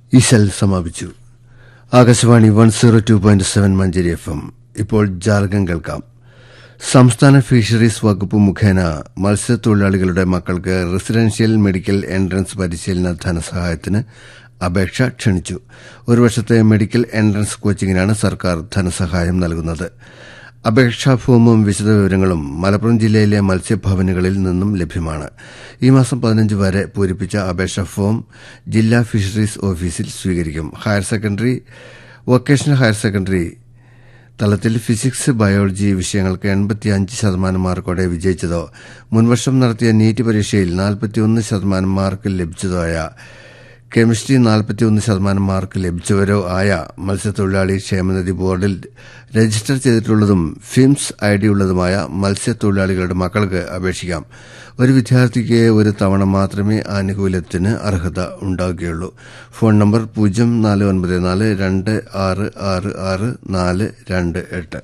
ഈ സെൽ സമാപിച്ചു Akashvani one zero two point seven Manjeri F M ഇപ്പോൾ ജാലകം കേൾക്കാം സംസ്ഥാന ഫിഷറീസ് വകുപ്പ് മുഖേന മത്സ്യത്തൊഴിലാളികളുടെ മക്കൾക്ക് റെസിഡൻഷ്യൽ മെഡിക്കൽ എൻട്രൻസ് പരിശീലന ധനസഹായത്തിന് അപേക്ഷ ക്ഷണിച്ചു ഒരു വർഷത്തെ മെഡിക്കൽ എൻട്രൻസ് കോച്ചിങ്ങിനാണ് സർക്കാർ ധനസഹായം നൽകുന്നത് അപേക്ഷാ ഫോമും വിശദവിവരങ്ങളും മലപ്പുറം ജില്ലയിലെ മത്സ്യഭവനുകളിൽ നിന്നും ലഭ്യമാണ് ഈ മാസം പതിനഞ്ച് വരെ പൂരിപ്പിച്ച അപേക്ഷാ ഫോം ജില്ലാ ഫിഷറീസ് ഓഫീസിൽ സ്വീകരിക്കും higher secondary vocational higher secondary തലത്തിൽ ഫിസിക്സ് ബയോളജി വിഷയങ്ങൾക്ക് എൺപത്തിയഞ്ച് ശതമാനം മാർക്കോടെ വിജയിച്ചതോ മുൻവർഷം നടത്തിയ നീറ്റ് പരീക്ഷയിൽ നാൽപ്പത്തിയൊന്ന് ശതമാനം മാർക്ക് ലഭിച്ചതോ ആയ കെമിസ്ട്രി നാൽപ്പത്തിയൊന്ന് ശതമാനം മാർക്ക് ലഭിച്ചവരോ ആയ മത്സ്യത്തൊഴിലാളി ക്ഷേമനിധി ബോർഡിൽ രജിസ്റ്റർ ചെയ്തിട്ടുള്ളതും ഫിംസ് ഐ ഡി ഉള്ളതുമായ മത്സ്യത്തൊഴിലാളികളുടെ മക്കൾക്ക് അപേക്ഷിക്കാം ഒരു വിദ്യാർത്ഥിക്ക് ഒരു തവണ മാത്രമേ ആനുകൂല്യത്തിന് അർഹത ഉണ്ടാകുകയുള്ളൂ ഫോൺ നമ്പർ പൂജ്യം നാല് ഒൻപത് നാല് രണ്ട് ആറ് ആറ് ആറ് നാല് രണ്ട് എട്ട്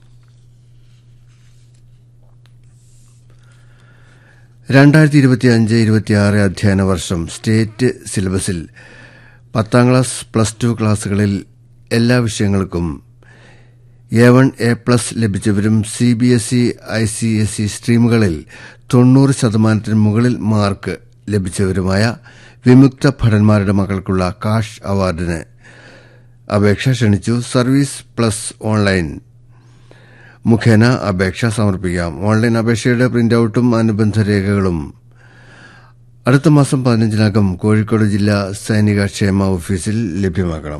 രണ്ടായിരത്തി ഇരുപത്തിയഞ്ച് ഇരുപത്തിയാറ് അധ്യയന വർഷം സ്റ്റേറ്റ് സിലബസിൽ പത്താം ക്ലാസ് പ്ലസ് ടു ക്ലാസുകളിൽ എല്ലാ വിഷയങ്ങൾക്കും എ വൺ എ പ്ലസ് ലഭിച്ചവരും C B S E I C S E സ്ട്രീമുകളിൽ തൊണ്ണൂറ് ശതമാനത്തിന് മുകളിൽ മാർക്ക് ലഭിച്ചവരുമായ വിമുക്ത ഭടന്മാരുടെ മക്കൾക്കുള്ള കാഷ് അവാർഡിന് അപേക്ഷ ക്ഷണിച്ചു സർവീസ് പ്ലസ് ഓൺലൈൻ മുഖേന അപേക്ഷ സമർപ്പിക്കാം ഓൺലൈൻ അപേക്ഷയുടെ പ്രിന്റൌട്ടും അനുബന്ധ രേഖകളും അടുത്ത മാസം പതിനഞ്ചിനകം കോഴിക്കോട് ജില്ലാ സൈനിക ക്ഷേമ ഓഫീസിൽ ലഭ്യമാക്കണം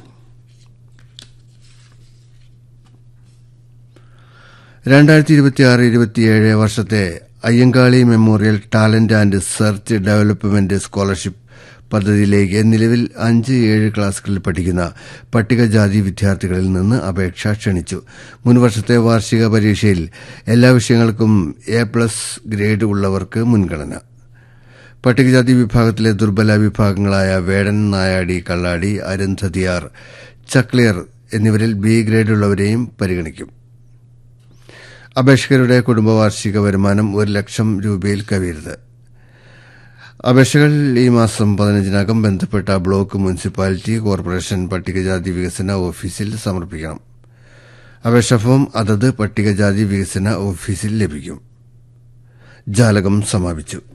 രണ്ടായിരത്തി ഇരുപത്തിയാറ് ഇരുപത്തിയേഴ് വർഷത്തെ Ayyankali memorial talent and search development scholarship പദ്ധതിയിലേക്ക് നിലവിൽ അഞ്ച് ഏഴ് ക്ലാസുകളിൽ പഠിക്കുന്ന പട്ടികജാതി വിദ്യാർത്ഥികളിൽ നിന്ന് അപേക്ഷ ക്ഷണിച്ചു മുൻവർഷത്തെ വാർഷിക പരീക്ഷയിൽ എല്ലാ വിഷയങ്ങൾക്കും എ പ്ലസ് ഗ്രേഡ് ഉള്ളവർക്ക് മുൻഗണന പട്ടികജാതി വിഭാഗത്തിലെ ദുർബല വിഭാഗങ്ങളായ വേടൻ നായാടി കള്ളാടി അരുന്ധതിയാർ ചക്ലിയർ എന്നിവരിൽ ബി ഗ്രേഡുള്ളവരെയും പരിഗണിക്കും അപേക്ഷകരുടെ കുടുംബവാർഷിക വരുമാനം ഒരു ലക്ഷം രൂപയിൽ കവിയരുത് അപേക്ഷകൾ ഈ മാസം പതിനഞ്ചിനകം ബന്ധപ്പെട്ട ബ്ലോക്ക് മുനിസിപ്പാലിറ്റി കോർപ്പറേഷൻ പട്ടികജാതി വികസന ഓഫീസിൽ സമർപ്പിക്കണം അപേക്ഷ ഫോം അതത് പട്ടികജാതി വികസന ഓഫീസിൽ ലഭിക്കും ജാലകം സമാപിച്ചു